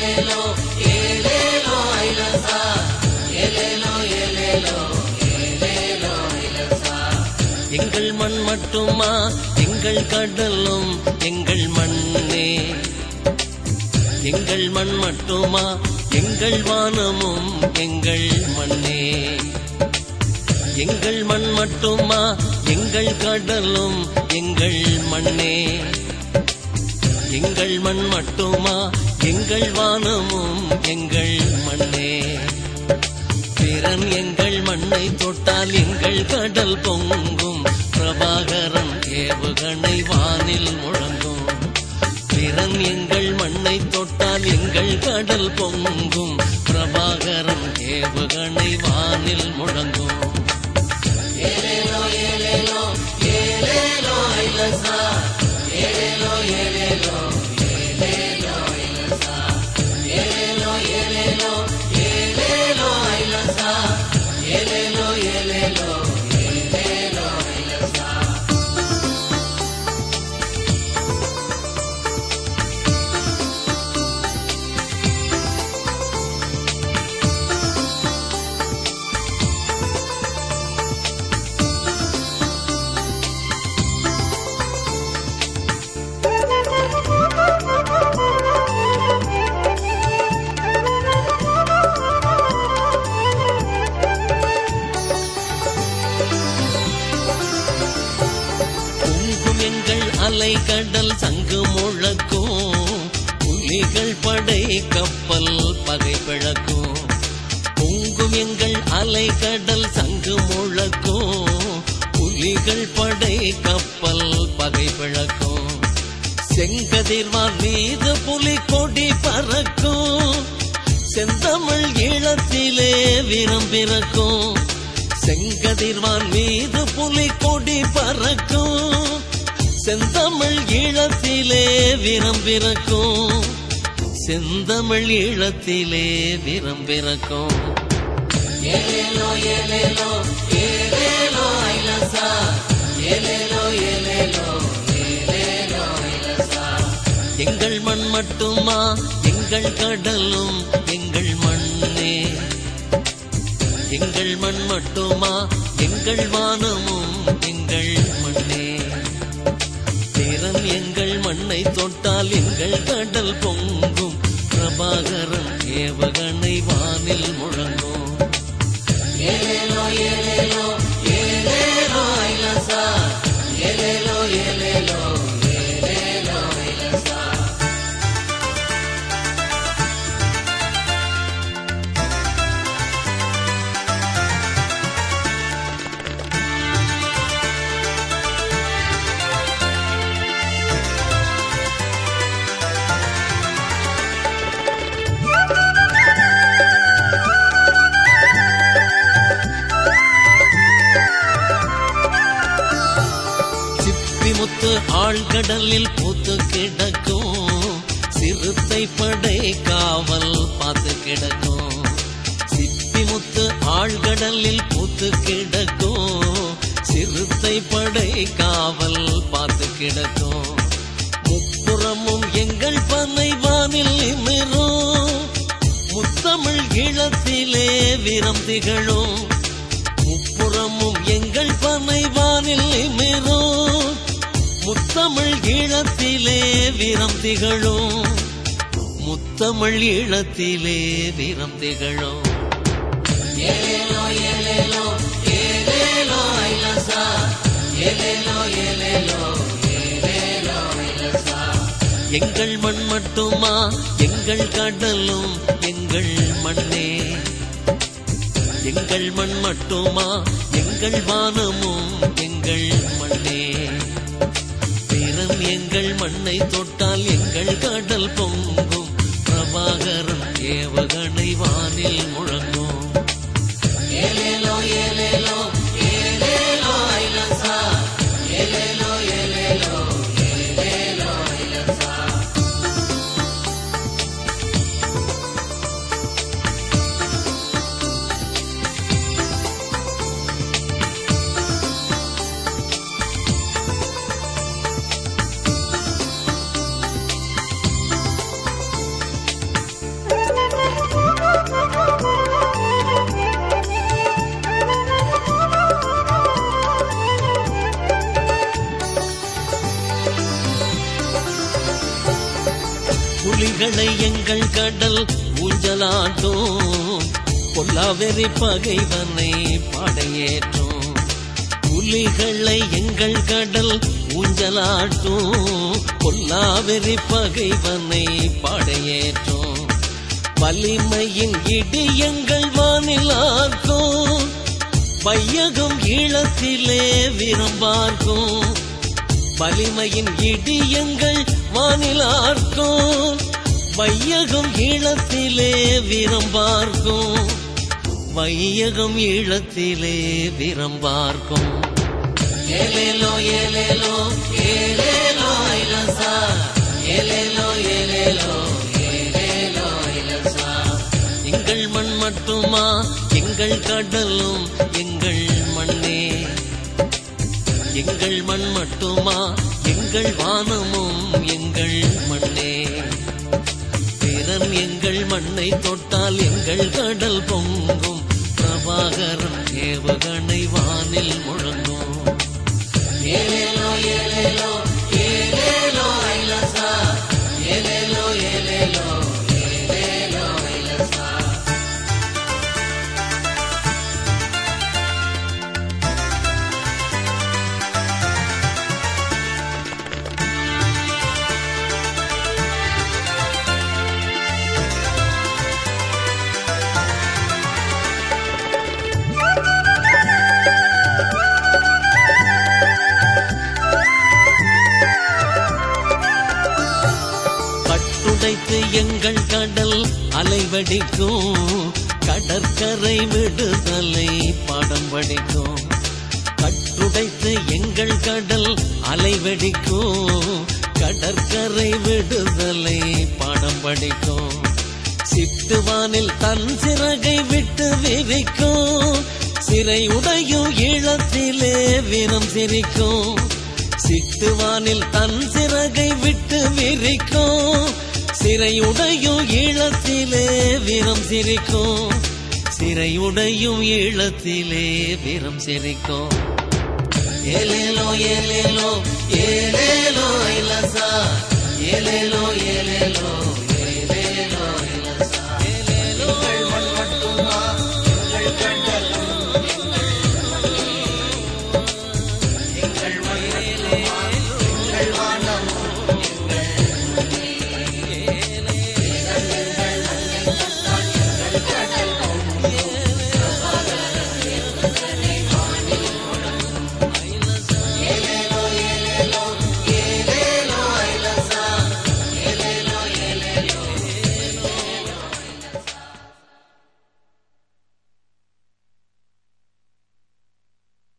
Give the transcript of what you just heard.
எங்கள் மண் மட்டுமா எங்கள் கடலும் எங்கள் மண்ணே எங்கள் மண் மட்டுமா எங்கள் வானமும் எங்கள் மண்ணே எங்கள் மண் மட்டுமா எங்கள் கடலும் எங்கள் மண்ணே எங்கள் மண் மட்டுமா எங்கள் வானமும் எங்கள் மண்ணே பிறன் எங்கள் மண்ணை தொட்டால் எங்கள் கடல் பொங்கும் பிரபாகரன் ஏவுகணை வானில் முழங்கும் பிறன் எங்கள் மண்ணை தொட்டால் எங்கள் கடல் பொங்கும் பிரபாகரன் ஏவுகணை வானில் முழங்கும் ஏலேலோ ஏலேலோ ஏலேலோ ஐலசா ஏலேலோ ஏலேலோ ஏலேலோ ஐலசா ஏலேலோ ஏலேலோ ஏலேலோ ஐலசா ஏலேலோ ஏலேலோ ஏலேலோ ஐலசா பொங்கும் எங்கள் அலை கடல் சங்கு முழக்கும் புலிகள் படை கப்பல் பகை பிழக்கும் பொங்கும் எங்கள் அலை கடல் சங்கு முழக்கும் புலிகள் படை கப்பல் பகை பிழக்கும் செங்கதிர்வார் மீது புலி கொடி பறக்கும் செந்தமிழ் ஈழத்திலே வீரம் பிறக்கும் செங்கதிர்வான் மீது புலி கொடி பறக்கும் செந்தமிழ் ஈழத்திலே வீரம் பிறக்கும் செந்தமிழ் ஈழத்திலே வீரம் பிறக்கும் ஏலேலோ ஏலேலோ ஏலேலோ ஐலசா ஏலேலோ ஏலேலோ ஏலேலோ ஐலசா எங்கள் மண் மட்டுமா எங்கள் கடலும் எங்கள் மண்ணே எங்கள் மண் மட்டுமா எங்கள் வானமும் எங்கள் மண்ணே பிறன் எங்கள் மண்ணை தொட்டால் எங்கள் கடல் பொங்கும் பிரபாகரன் ஏவகனை வானில் முழங்கும் ஏலேலோ ஏலேலோ ஏலேலோ ஐலசா ஏலேலோ ஏலேலோ ஏலேலோ ஐலசா சிப்பி முத்து ஆழ்கடலில் பூத்து கிடக்கும் சிறுத்தை படை காவல் பார்த்து கிடக்கும் சிப்பி முத்து ஆழ்கடலில் பூத்து கிடக்கும் சிறுத்தை படை காவல் பார்த்து கிடக்கும் முப்புறமும் எங்கள் பண்ணை வானில் நிமிரும் முத்தமிழ் ஈழத்திலே வீரம் திகழும் முப்புறமும் எங்கள் பனை வானில் நிமிரும் முத்தமிழ் ஈழத்திலே வீரம் திகழும் முத்தமிழ் ஈழத்திலே வீரம் திகழும் ஏலேலோ ஏலேலோ ஏலேலோ ஐலசா ஏலேலோ ஏலேலோ ஏலேலோ ஐலசா எங்கள் மண் மட்டுமா எங்கள் கடலும் எங்கள் மண்ணே எங்கள் மண் மட்டுமா எங்கள் வானமும் எங்கள் மண்ணே பிறன் எங்கள் மண்ணை தொட்டால் எங்கள் கடல் பொங்கும் பிரபாகரன் ஏவகணை வானில் முழங்கும் ஏலேலோ ஏலேலோ ஏலேலோ ஐலசா ஏலேலோ ஏலேலோ ஏலேலோ ஐலசா புலிகளை எங்கள் கடல் ஊஞ்சலாட்டும் பொல்லாவெறி பகைவனை பாடையேற்றும் புலிகளை எங்கள் கடல் ஊஞ்சலாட்டும் பொல்லாவெறி பகைவனை பாடையேற்றும் வலிமையின் இடி எங்கள் வானிலாக்கும் வையகம் ஈழத்திலே விரும்பார்க்கும் வலிமையின் இடி எங்கள் வானிலார்க்கும் வையகம் ஈழத்திலே விரும்பார்க்கும் வையகம் ஈழத்திலே விரும்பார்க்கும் ஏலேலோ ஏலேலோ ஏலேலோ ஐலசா ஏலேலோ ஏலேலோ ஏலேலோ ஐலசா எங்கள் மண் மட்டுமா எங்கள் கடலும் எங்கள் மண்ணே எங்கள் மண் மட்டுமா எங்கள் வானமும் எங்கள் மண்ணே பிறன் எங்கள் மண்ணை தொட்டால் எங்கள் கடல் பொங்கும் பிரபாகரன் ஏவுகணை வானில் முழங்கும் ஏலேலோ ஏலேலோ ஏலேலோ ஐலசா ஏலேலோ ஏலேலோ ஏலேலோ ஐலசா கட்டுடைத்து எங்கள் கடல் அலைவடிக்கும் கடற்கரை விடுதலை பாடம் படிக்கும் கட்டுடைத்து எங்கள் கடல் அலைவடிக்கும் கடற்கரை விடுதலை பாடம் படிக்கும் சிட்டுவானில் தன் சிறகை விட்டு விரிக்கும் சிறை உடையும் ஈழத்திலே வீரம் சிரிக்கும் சிட்டுவானில் தன் சிறகை விட்டு விரிக்கும் சிறை உடையும் ஈழத்திலே வீரம் சிரிக்கும் சிறை உடையும் ஈழத்திலே வீரம் சிரிக்கும் ஏலேலோ ஏலேலோ ஏலேலோ ஐலசா ஏலேலோ ஏலேலோ